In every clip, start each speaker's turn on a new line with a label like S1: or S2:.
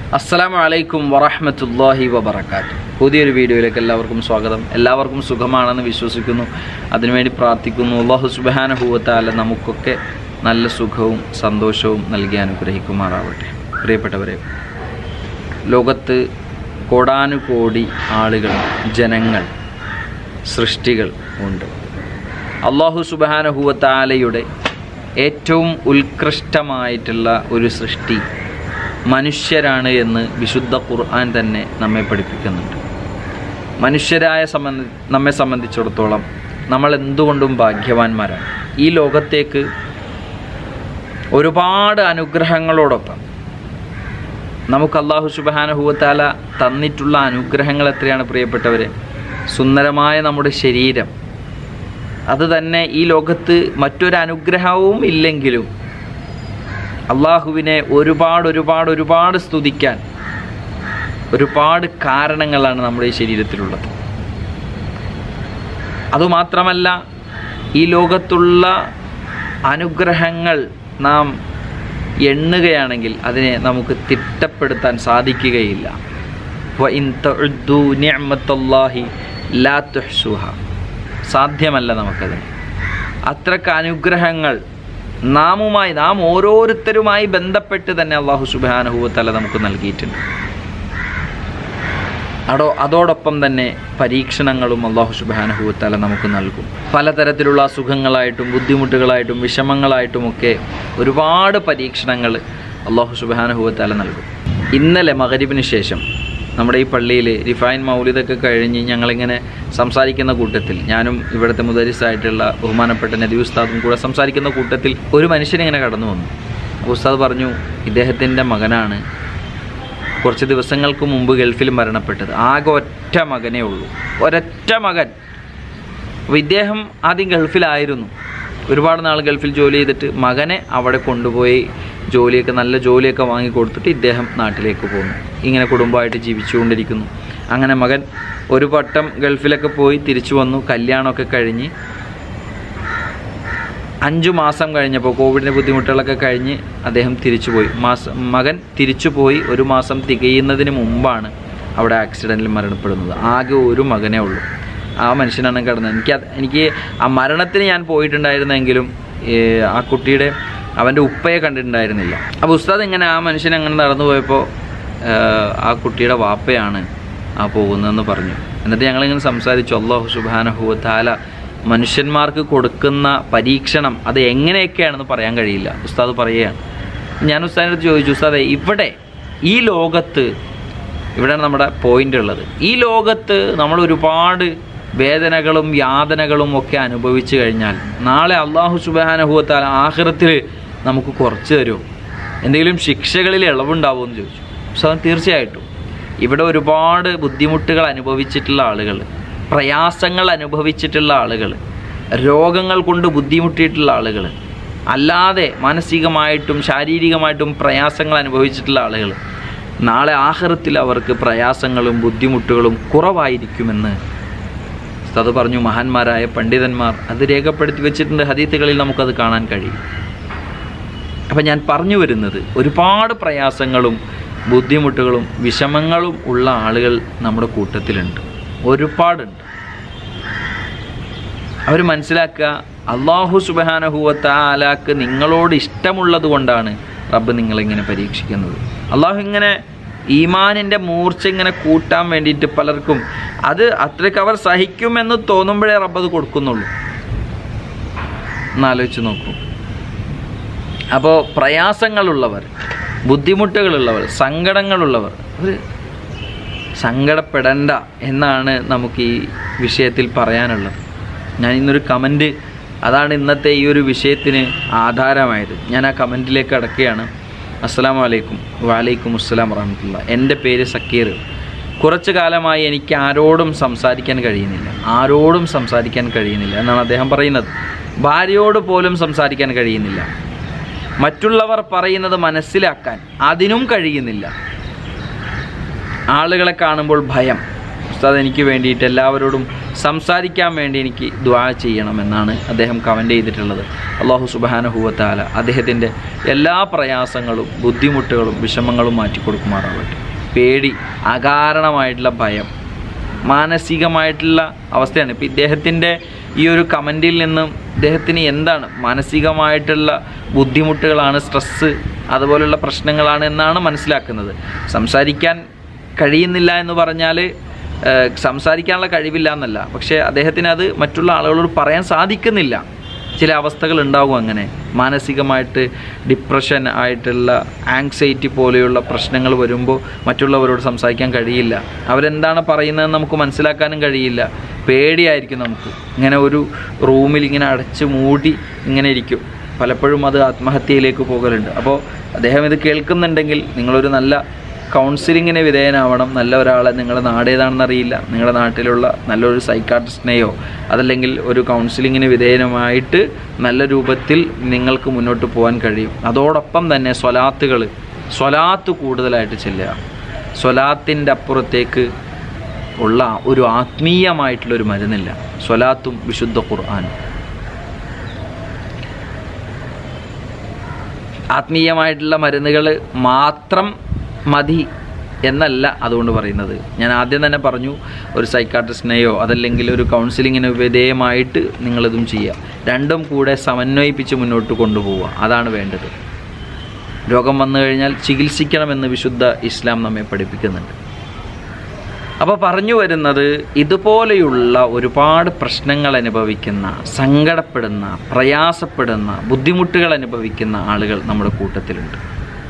S1: അസ്സലാമു അലൈക്കും വറഹ്മത്തുള്ളാഹി വബറകാത്ത് പുതിയൊരു വീഡിയോയിലേക്ക് എല്ലാവർക്കും സ്വാഗതം എല്ലാവർക്കും സുഖമാണെന്ന് വിശ്വസിക്കുന്നു അതിനുവേണ്ടി പ്രാർത്ഥിക്കുന്നു അള്ളാഹു സുബാനഹുവത്താല നമുക്കൊക്കെ നല്ല സുഖവും സന്തോഷവും നൽകി അനുഗ്രഹിക്കുമാറാവട്ടെ പ്രിയപ്പെട്ടവരെ ലോകത്ത് കോടാനുകോടി ആളുകൾ ജനങ്ങൾ സൃഷ്ടികൾ ഉണ്ട് അള്ളാഹു സുബാനഹുവത്താലയുടെ ഏറ്റവും ഉത്കൃഷ്ടമായിട്ടുള്ള ഒരു സൃഷ്ടി മനുഷ്യരാണ് എന്ന് വിശുദ്ധ ഖുർആൻ തന്നെ നമ്മെ പഠിപ്പിക്കുന്നുണ്ട് മനുഷ്യരായ സംബന്ധി നമ്മെ സംബന്ധിച്ചിടത്തോളം നമ്മൾ എന്തുകൊണ്ടും ഭാഗ്യവാന്മാരാണ് ഈ ലോകത്തേക്ക് ഒരുപാട് അനുഗ്രഹങ്ങളോടൊപ്പം നമുക്ക് അള്ളാഹു സുബാനഹുവത്താല തന്നിട്ടുള്ള അനുഗ്രഹങ്ങൾ എത്രയാണ് പ്രിയപ്പെട്ടവരെ സുന്ദരമായ നമ്മുടെ ശരീരം അത് തന്നെ ഈ ലോകത്ത് മറ്റൊരു അനുഗ്രഹവും ഇല്ലെങ്കിലും അള്ളാഹുവിനെ ഒരുപാട് ഒരുപാട് ഒരുപാട് സ്തുതിക്കാൻ ഒരുപാട് കാരണങ്ങളാണ് നമ്മുടെ ഈ ശരീരത്തിലുള്ളത് അതുമാത്രമല്ല ഈ ലോകത്തുള്ള അനുഗ്രഹങ്ങൾ നാം എണ്ണുകയാണെങ്കിൽ അതിനെ നമുക്ക് തിട്ടപ്പെടുത്താൻ സാധിക്കുകയില്ല വഇൻ തഉദ്ദു നിഅമത്തല്ലാഹി ലാ തുഹ്സുഹ സാധ്യമല്ല നമുക്കത് അത്രക്ക് അനുഗ്രഹങ്ങൾ നാമുമായി നാം ഓരോരുത്തരുമായി ബന്ധപ്പെട്ട് തന്നെ അള്ളാഹു സുബാനുഭവത്തല നമുക്ക് നൽകിയിട്ടുണ്ട് അതോ അതോടൊപ്പം തന്നെ പരീക്ഷണങ്ങളും അള്ളാഹു സുബാനുഭവത്തല നമുക്ക് നൽകും പലതരത്തിലുള്ള അസുഖങ്ങളായിട്ടും ബുദ്ധിമുട്ടുകളായിട്ടും വിഷമങ്ങളായിട്ടുമൊക്കെ ഒരുപാട് പരീക്ഷണങ്ങൾ അള്ളാഹു സുബാനുഭവത്തല നൽകും ഇന്നലെ മകരിബിന് ശേഷം നമ്മുടെ ഈ പള്ളിയിൽ റിഫൈൻ മൗലിദൊക്കെ കഴിഞ്ഞ് ഞങ്ങളിങ്ങനെ സംസാരിക്കുന്ന കൂട്ടത്തിൽ ഞാനും ഇവിടുത്തെ മുദരിസായിട്ടുള്ള ബഹുമാനപ്പെട്ട നദി ഉസ്താദും കൂടെ സംസാരിക്കുന്ന കൂട്ടത്തിൽ ഒരു മനുഷ്യനിങ്ങനെ കടന്നു വന്നു അപ്പോൾ ഉസ്താദ് പറഞ്ഞു ഇദ്ദേഹത്തിൻ്റെ മകനാണ് കുറച്ച് ദിവസങ്ങൾക്ക് മുമ്പ് ഗൾഫിൽ മരണപ്പെട്ടത് ആകെ ഒറ്റ മകനേ ഉള്ളൂ ഒരൊറ്റ മകൻ അപ്പോൾ ഇദ്ദേഹം ആദ്യം ഗൾഫിലായിരുന്നു ഒരുപാട് നാൾ ഗൾഫിൽ ജോലി ചെയ്തിട്ട് മകനെ അവിടെ കൊണ്ടുപോയി ജോലിയൊക്കെ നല്ല ജോലിയൊക്കെ വാങ്ങിക്കൊടുത്തിട്ട് ഇദ്ദേഹം നാട്ടിലേക്ക് പോകുന്നു ഇങ്ങനെ കുടുംബമായിട്ട് ജീവിച്ചുകൊണ്ടിരിക്കുന്നു അങ്ങനെ മകൻ ഒരു വട്ടം ഗൾഫിലൊക്കെ പോയി തിരിച്ചു വന്നു കല്യാണമൊക്കെ കഴിഞ്ഞ് അഞ്ചു മാസം കഴിഞ്ഞപ്പോൾ കോവിഡിൻ്റെ ബുദ്ധിമുട്ടുകളൊക്കെ കഴിഞ്ഞ് അദ്ദേഹം തിരിച്ചുപോയി മാസം മകൻ തിരിച്ചുപോയി ഒരു മാസം തികയുന്നതിന് മുമ്പാണ് അവിടെ ആക്സിഡൻറ്റിൽ മരണപ്പെടുന്നത് ആകെ ഒരു മകനേ ഉള്ളൂ ആ മനുഷ്യനാണ് കിടന്നത് എനിക്ക് അത് എനിക്ക് ആ മരണത്തിന് ഞാൻ പോയിട്ടുണ്ടായിരുന്നെങ്കിലും ഏഹ്, ആ കുട്ടിയുടെ അവൻ്റെ ഉപ്പയെ കണ്ടിട്ടുണ്ടായിരുന്നില്ല അപ്പോൾ ഉസ്താദ് ഇങ്ങനെ ആ മനുഷ്യൻ അങ്ങനെ നടന്നു പോയപ്പോൾ ഏഹ്, ആ കുട്ടിയുടെ വാപ്പയാണ് ആ പോകുന്നതെന്ന് പറഞ്ഞു എന്നിട്ട് ഞങ്ങളിങ്ങനെ സംസാരിച്ചു അള്ളാഹു സുബാനഹുവ താല മനുഷ്യന്മാർക്ക് കൊടുക്കുന്ന പരീക്ഷണം അത് എങ്ങനെയൊക്കെയാണെന്ന് പറയാൻ കഴിയില്ല ഉസ്താദ് പറയുകയാണ് ഞാൻ ഉസ്താദിൻ്റെ അടുത്ത് ചോദിച്ചു ഉസ്താദെ ഇവിടെ ഈ ലോകത്ത് ഇവിടെയാണ് നമ്മുടെ പോയിന്റ് ഉള്ളത് ഈ ലോകത്ത് നമ്മൾ ഒരുപാട് വേദനകളും യാതനകളും ഒക്കെ അനുഭവിച്ചു കഴിഞ്ഞാൽ നാളെ അള്ളാഹു സുബാനഹുവത്താൽ ആഹൃത്തിൽ നമുക്ക് കുറച്ച് തരുമോ എന്തെങ്കിലും ശിക്ഷകളിൽ ഇളവുണ്ടാവുമെന്ന് ചോദിച്ചു ഉസ്താദ് തീർച്ചയായിട്ടും ഇവിടെ ഒരുപാട് ബുദ്ധിമുട്ടുകൾ അനുഭവിച്ചിട്ടുള്ള ആളുകൾ പ്രയാസങ്ങൾ അനുഭവിച്ചിട്ടുള്ള ആളുകൾ രോഗങ്ങൾ കൊണ്ട് ബുദ്ധിമുട്ടിയിട്ടുള്ള ആളുകൾ അല്ലാതെ മാനസികമായിട്ടും ശാരീരികമായിട്ടും പ്രയാസങ്ങൾ അനുഭവിച്ചിട്ടുള്ള ആളുകൾ നാളെ ആഹ്റത്തിൽ അവർക്ക് പ്രയാസങ്ങളും ബുദ്ധിമുട്ടുകളും കുറവായിരിക്കുമെന്ന് അത് പറഞ്ഞു മഹാന്മാരായ പണ്ഡിതന്മാർ അത് രേഖപ്പെടുത്തി വെച്ചിട്ടുണ്ട് ഹദീത്തുകളിൽ നമുക്കത് കാണാൻ കഴിയും അപ്പം ഞാൻ പറഞ്ഞു വരുന്നത് ഒരുപാട് പ്രയാസങ്ങളും ബുദ്ധിമുട്ടുകളും വിഷമങ്ങളും ഉള്ള ആളുകൾ നമ്മുടെ കൂട്ടത്തിലുണ്ട് ഒരുപാടുണ്ട് അവർ മനസ്സിലാക്കുക അള്ളാഹു സുബാനഹുവത്താലാക്ക് നിങ്ങളോട് ഇഷ്ടമുള്ളത് കൊണ്ടാണ് റബ്ബ് നിങ്ങളിങ്ങനെ പരീക്ഷിക്കുന്നത് അള്ളാഹു ഇങ്ങനെ ഈമാനിൻ്റെ മൂർച്ച ഇങ്ങനെ കൂട്ടാൻ വേണ്ടിയിട്ട് പലർക്കും അത് അത്രയ്ക്ക് അവർ സഹിക്കുമെന്ന് തോന്നുമ്പോഴേ റബ്ബ് അത് കൊടുക്കുന്നുള്ളൂ എന്നാലോചിച്ച് നോക്കൂ അപ്പോൾ പ്രയാസങ്ങളുള്ളവർ ബുദ്ധിമുട്ടുകളുള്ളവർ സങ്കടങ്ങളുള്ളവർ അവർ സങ്കടപ്പെടണ്ട എന്നാണ് നമുക്ക് ഈ വിഷയത്തിൽ പറയാനുള്ളത് ഞാൻ ഇന്നൊരു കമൻറ്റ് അതാണ് ഇന്നത്തെ ഈ ഒരു വിഷയത്തിന് ആധാരമായത് ഞാൻ ആ കമൻറ്റിലേക്ക് അടക്കുകയാണ് അസ്സലാമു അലൈക്കും വാലൈക്കും അസ്സലാം വറഹമത്തുള്ള എൻ്റെ പേര് സക്കീർ കുറച്ചു കാലമായി എനിക്ക് ആരോടും സംസാരിക്കാൻ കഴിയുന്നില്ല ആരോടും സംസാരിക്കാൻ കഴിയുന്നില്ല എന്നാണ് അദ്ദേഹം പറയുന്നത് ഭാര്യയോട് പോലും സംസാരിക്കാൻ കഴിയുന്നില്ല മറ്റുള്ളവർ പറയുന്നത് മനസ്സിലാക്കാൻ അതിനും കഴിയുന്നില്ല ആളുകളെ കാണുമ്പോൾ ഭയം ഉസ്താദ് എനിക്ക് വേണ്ടിയിട്ട് എല്ലാവരോടും സംസാരിക്കാൻ വേണ്ടി എനിക്ക് ദ്വാ ചെയ്യണമെന്നാണ് അദ്ദേഹം കമൻ്റ് ചെയ്തിട്ടുള്ളത് അള്ളാഹു സുബാനഹുവത്താല അദ്ദേഹത്തിൻ്റെ എല്ലാ പ്രയാസങ്ങളും ബുദ്ധിമുട്ടുകളും വിഷമങ്ങളും മാറ്റി കൊടുക്കുമാറാവട്ടെ പേടി അകാരണമായിട്ടുള്ള ഭയം മാനസികമായിട്ടുള്ള അവസ്ഥയാണ് ഇപ്പം ഇദ്ദേഹത്തിൻ്റെ ഈ ഒരു കമൻറ്റിൽ നിന്നും ഇദ്ദേഹത്തിന് എന്താണ് മാനസികമായിട്ടുള്ള ബുദ്ധിമുട്ടുകളാണ് സ്ട്രെസ്സ് അതുപോലുള്ള പ്രശ്നങ്ങളാണ് എന്നാണ് മനസ്സിലാക്കുന്നത് സംസാരിക്കാൻ കഴിയുന്നില്ല എന്ന് പറഞ്ഞാൽ ഏഹ്, സംസാരിക്കാനുള്ള കഴിവില്ല എന്നല്ല പക്ഷേ അദ്ദേഹത്തിന് അത് മറ്റുള്ള ആളുകളോട് പറയാൻ സാധിക്കുന്നില്ല ചില അവസ്ഥകൾ ഉണ്ടാവും അങ്ങനെ മാനസികമായിട്ട് ഡിപ്രഷൻ ആയിട്ടുള്ള ആങ്സൈറ്റി പോലെയുള്ള പ്രശ്നങ്ങൾ വരുമ്പോൾ മറ്റുള്ളവരോട് സംസാരിക്കാൻ കഴിയില്ല അവരെന്താണ് പറയുന്നതെന്ന് നമുക്ക് മനസ്സിലാക്കാനും കഴിയില്ല പേടിയായിരിക്കും നമുക്ക് ഇങ്ങനെ ഒരു റൂമിൽ ഇങ്ങനെ അടച്ച് മൂടി ഇങ്ങനെ ഇരിക്കും പലപ്പോഴും അത് ആത്മഹത്യയിലേക്ക് പോകലുണ്ട് അപ്പോൾ അദ്ദേഹം ഇത് കേൾക്കുന്നുണ്ടെങ്കിൽ നിങ്ങളൊരു നല്ല കൗൺസിലിങ്ങിന് വിധേയനാവണം നല്ല ഒരാളെ നിങ്ങളുടെ നാട് ഏതാണെന്ന് അറിയില്ല നിങ്ങളുടെ നാട്ടിലുള്ള നല്ലൊരു സൈക്കാട്രിസ്റ്റിനെയോ അതല്ലെങ്കിൽ ഒരു കൗൺസിലിങ്ങിന് വിധേയനമായിട്ട് നല്ല രൂപത്തിൽ നിങ്ങൾക്ക് മുന്നോട്ട് പോകാൻ കഴിയും അതോടൊപ്പം തന്നെ സ്വലാത്തുകൾ സ്വലാത്ത് കൂടുതലായിട്ട് ചെല്ലുക സ്വലാത്തിൻ്റെ അപ്പുറത്തേക്ക് ഉള്ള ഒരു ആത്മീയമായിട്ടുള്ളൊരു മരുന്നില്ല സ്വലാത്തും വിശുദ്ധ ഖുർആാനും ആത്മീയമായിട്ടുള്ള മരുന്നുകൾ മാത്രം മതി എന്നല്ല അതുകൊണ്ട് പറയുന്നത് ഞാൻ ആദ്യം തന്നെ പറഞ്ഞു ഒരു സൈക്കാട്രിസ്റ്റിനെയോ അതല്ലെങ്കിൽ ഒരു കൗൺസിലിങ്ങിന് വിധേയമായിട്ട് നിങ്ങളിതും ചെയ്യുക രണ്ടും കൂടെ സമന്വയിപ്പിച്ച് മുന്നോട്ട് കൊണ്ടുപോവുക അതാണ് വേണ്ടത് രോഗം വന്നു കഴിഞ്ഞാൽ ചികിത്സിക്കണമെന്ന് വിശുദ്ധ ഇസ്ലാം നമ്മെ പഠിപ്പിക്കുന്നുണ്ട് അപ്പോൾ പറഞ്ഞു വരുന്നത് ഇതുപോലെയുള്ള ഒരുപാട് പ്രശ്നങ്ങൾ അനുഭവിക്കുന്ന സങ്കടപ്പെടുന്ന പ്രയാസപ്പെടുന്ന ബുദ്ധിമുട്ടുകൾ അനുഭവിക്കുന്ന ആളുകൾ നമ്മുടെ കൂട്ടത്തിലുണ്ട്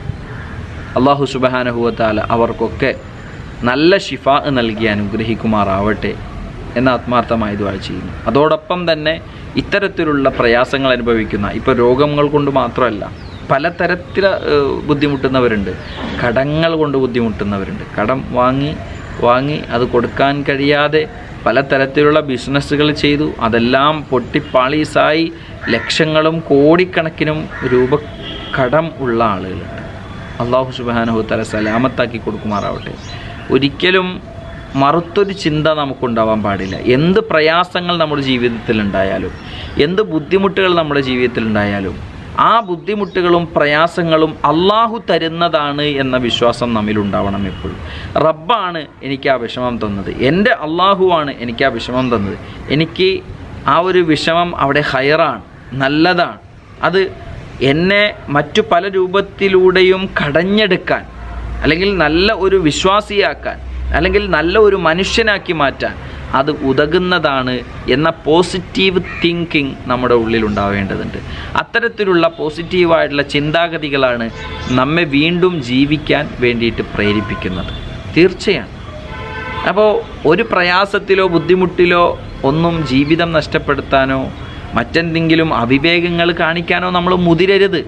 S1: അള്ളാഹു സുബഹാനഹുവത്താല അവർക്കൊക്കെ നല്ല ഷിഫ നൽകി അനുഗ്രഹിക്കുമാറാവട്ടെ എന്ന് ആത്മാർത്ഥമായി ദ്വാ ചെയ്യുന്നു അതോടൊപ്പം തന്നെ ഇത്തരത്തിലുള്ള പ്രയാസങ്ങൾ അനുഭവിക്കുന്ന ഇപ്പോൾ രോഗങ്ങൾ കൊണ്ട് മാത്രമല്ല പലതരത്തിൽ ഏഹ്, ബുദ്ധിമുട്ടുന്നവരുണ്ട് കടങ്ങൾ കൊണ്ട് ബുദ്ധിമുട്ടുന്നവരുണ്ട് കടം വാങ്ങി വാങ്ങി അത് കൊടുക്കാൻ കഴിയാതെ പലതരത്തിലുള്ള ബിസിനസ്സുകൾ ചെയ്തു അതെല്ലാം പൊട്ടിപ്പാളീസായി ലക്ഷങ്ങളും കോടിക്കണക്കിനും രൂപ കടം ഉള്ള ആളുകളുണ്ട് അള്ളാഹു സുബാനഹുത്തല സലാമത്താക്കി കൊടുക്കുമാറാവട്ടെ ഒരിക്കലും മറുത്തൊരു ചിന്ത നമുക്കുണ്ടാവാൻ പാടില്ല എന്ത് പ്രയാസങ്ങൾ നമ്മുടെ ജീവിതത്തിൽ ഉണ്ടായാലും എന്ത് ബുദ്ധിമുട്ടുകൾ നമ്മുടെ ജീവിതത്തിൽ ഉണ്ടായാലും ആ ബുദ്ധിമുട്ടുകളും പ്രയാസങ്ങളും അള്ളാഹു തരുന്നതാണ് എന്ന വിശ്വാസം നമ്മിലുണ്ടാവണം എപ്പോഴും റബ്ബാണ് എനിക്ക് ആ വിഷമം തന്നത് എൻ്റെ അള്ളാഹുവാണ് എനിക്ക് ആ വിഷമം തന്നത് എനിക്ക് ആ ഒരു വിഷമം അവിടെ ഹയറാണ് നല്ലതാണ് അത് എന്നെ മറ്റു പല രൂപത്തിലൂടെയും കടഞ്ഞെടുക്കാൻ അല്ലെങ്കിൽ നല്ല ഒരു വിശ്വാസിയാക്കാൻ അല്ലെങ്കിൽ നല്ല ഒരു മനുഷ്യനാക്കി മാറ്റാൻ അത് ഉതകുന്നതാണ് എന്ന പോസിറ്റീവ് തിങ്കിങ് നമ്മുടെ ഉള്ളിൽ ഉണ്ടാവേണ്ടതുണ്ട് അത്തരത്തിലുള്ള പോസിറ്റീവായിട്ടുള്ള ചിന്താഗതികളാണ് നമ്മെ വീണ്ടും ജീവിക്കാൻ വേണ്ടിയിട്ട് പ്രേരിപ്പിക്കുന്നത് തീർച്ചയാണ് അപ്പോൾ ഒരു പ്രയാസത്തിലോ ബുദ്ധിമുട്ടിലോ ഒന്നും ജീവിതം നഷ്ടപ്പെടുത്താനോ മറ്റെന്തെങ്കിലും അവിവേകങ്ങൾ കാണിക്കാനോ നമ്മൾ മുതിരരുത്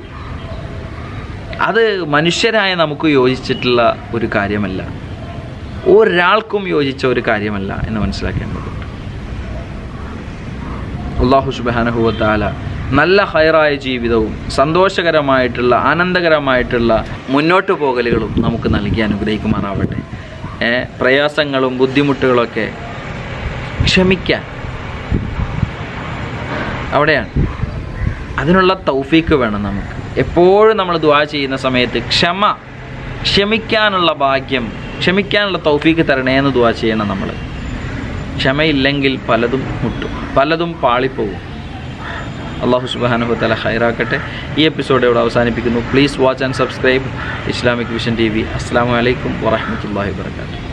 S1: അത് മനുഷ്യരായ നമുക്ക് യോജിച്ചിട്ടുള്ള ഒരു കാര്യമല്ല ഒരാൾക്കും യോജിച്ച ഒരു കാര്യമല്ല എന്ന് മനസ്സിലാക്കേണ്ടതുണ്ട് അള്ളാഹു സുബാനഹുവത്താല നല്ല ഹൈറായ ജീവിതവും സന്തോഷകരമായിട്ടുള്ള ആനന്ദകരമായിട്ടുള്ള മുന്നോട്ട് പോകലുകളും നമുക്ക് നൽകി അനുഗ്രഹിക്കുമാറാവട്ടെ ഏ, പ്രയാസങ്ങളും ബുദ്ധിമുട്ടുകളൊക്കെ ക്ഷമിക്കാൻ അവിടെയാണ് അതിനുള്ള തൗഫീക്ക് വേണം നമുക്ക് എപ്പോഴും നമ്മൾ ദുആ ചെയ്യുന്ന സമയത്ത് ക്ഷമ ക്ഷമിക്കാനുള്ള ഭാഗ്യം ക്ഷമിക്കാനുള്ള തൗഫീക്ക് തരണേ എന്ന് ദുആ ചെയ്യണം നമ്മൾ ക്ഷമയില്ലെങ്കിൽ പലതും മുട്ടും പലതും പാളിപ്പോവും അള്ളാഹു സുബാനുഹു തല ഹൈറാക്കട്ടെ ഈ എപ്പിസോഡ് ഇവിടെ അവസാനിപ്പിക്കുന്നു please watch and subscribe Islamic vision T V അസ്സാം വലൈക്കും വറഹമത്തല്ലാഹി വാത്തു